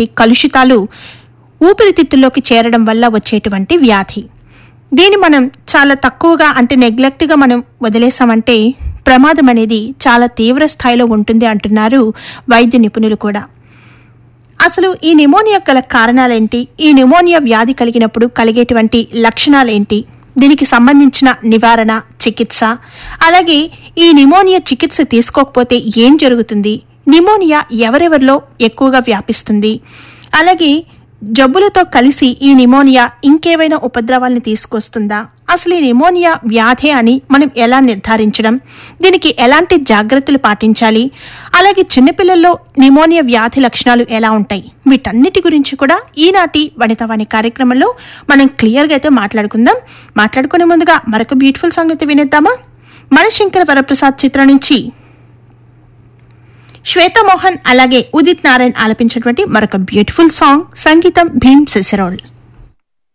రకాలైనటువంటి కలుషితాలు ఊపిరితిత్తుల్లోకి చేరడం వల్ల వచ్చేటువంటి వ్యాధి దీన్ని మనం చాలా తక్కువగా అంటే నెగ్లెక్ట్గా మనం వదిలేసామంటే ప్రమాదం అనేది చాలా తీవ్ర స్థాయిలో ఉంటుంది అంటున్నారు వైద్య నిపుణులు కూడా అసలు ఈ నిమోనియా గల కారణాలేంటి ఈ నిమోనియా వ్యాధి కలిగినప్పుడు కలిగేటువంటి లక్షణాలేంటి దీనికి సంబంధించిన నివారణ చికిత్స అలాగే ఈ నిమోనియా చికిత్స తీసుకోకపోతే ఏం జరుగుతుంది నిమోనియా ఎవరెవరిలో ఎక్కువగా వ్యాపిస్తుంది అలాగే జబ్బులతో కలిసి ఈ నిమోనియా ఇంకేవైనా ఉపద్రవాల్ని తీసుకొస్తుందా అసలు ఈ నిమోనియా వ్యాధి అని మనం ఎలా నిర్ధారించడం దీనికి ఎలాంటి జాగ్రత్తలు పాటించాలి అలాగే చిన్నపిల్లల్లో నిమోనియా వ్యాధి లక్షణాలు ఎలా ఉంటాయి వీటన్నిటి గురించి కూడా ఈనాటి వనితవాణి కార్యక్రమంలో మనం క్లియర్గా అయితే మాట్లాడుకుందాం మాట్లాడుకునే ముందుగా మరొక బ్యూటిఫుల్ సాంగ్ అయితే వినేద్దామా మన శంకర వరప్రసాద్ చిత్రం నుంచి శ్వేతమోహన్ అలాగే ఉదిత్ నారాయణ్ ఆలపించినటువంటి మరొక బ్యూటిఫుల్ సాంగ్ సంగీతం భీమ్ సెసరోల్